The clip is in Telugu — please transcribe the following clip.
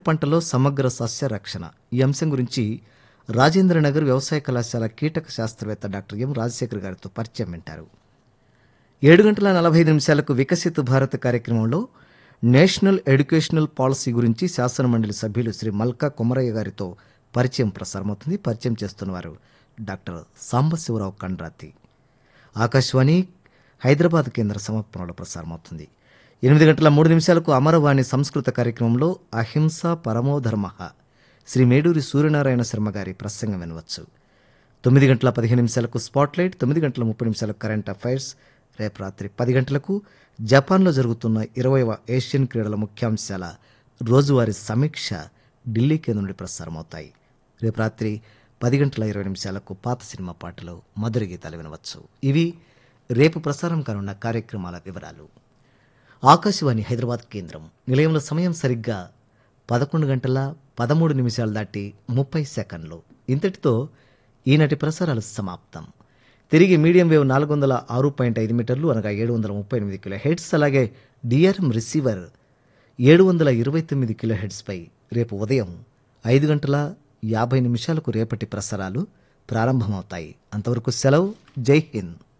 పంటలో సమగ్ర సస్య రక్షణ ఈ అంశం గురించి రాజేంద్రనగర్ వ్యవసాయ కళాశాల కీటక శాస్త్రవేత్త డాక్టర్ ఎం రాజశేఖర్ గారితో పరిచయం వింటారు ఏడు గంటల నలభై ఐదు నిమిషాలకు వికసిత్ భారత్ కార్యక్రమంలో నేషనల్ ఎడ్యుకేషనల్ పాలసీ గురించి శాసనమండలి సభ్యులు శ్రీ మల్కా కొమరయ్య గారితో పరిచయం ప్రసారమవుతుంది పరిచయం చేస్తున్నవారు డాక్టర్ సాంబశివరావు కండ్రాతి ఆకాశవాణి హైదరాబాద్ కేంద్ర సమర్పణలో ప్రసారమవుతుంది ఎనిమిది గంటల మూడు నిమిషాలకు అమరవాణి సంస్కృత కార్యక్రమంలో అహింస పరమోధర్మ శ్రీ మేడూరి సూర్యనారాయణ శర్మ గారి ప్రసంగం వినవచ్చు తొమ్మిది గంటల పదిహేను నిమిషాలకు స్పాట్లైట్ తొమ్మిది గంటల ముప్పై నిమిషాలకు కరెంట్ అఫైర్స్ రేపు రాత్రి పది గంటలకు జపాన్లో జరుగుతున్న ఇరవైవ ఏషియన్ క్రీడల ముఖ్యాంశాల రోజువారీ సమీక్ష ఢిల్లీ కేంద్రం నుండి ప్రసారమవుతాయి రేపు రాత్రి పది గంటల ఇరవై నిమిషాలకు పాత సినిమా పాటలు మధుర గీతాలు వినవచ్చు ఇవి రేపు ప్రసారం కానున్న కార్యక్రమాల వివరాలు ఆకాశవాణి హైదరాబాద్ కేంద్రం నిలయంలో సమయం సరిగ్గా పదకొండు గంటల పదమూడు నిమిషాలు దాటి ముప్పై సెకండ్లు ఇంతటితో ఈనాటి ప్రసారాలు సమాప్తం తిరిగి మీడియం వేవ్ నాలుగు వందల ఆరు పాయింట్ ఐదు మీటర్లు అనగా ఏడు వందల ముప్పై ఎనిమిది కిలో హెడ్స్ అలాగే డిఆర్ఎం రిసీవర్ ఏడు వందల ఇరవై తొమ్మిది కిలో హెడ్స్పై రేపు ఉదయం ఐదు గంటల యాభై నిమిషాలకు రేపటి ప్రసారాలు ప్రారంభమవుతాయి అంతవరకు సెలవు జై హింద్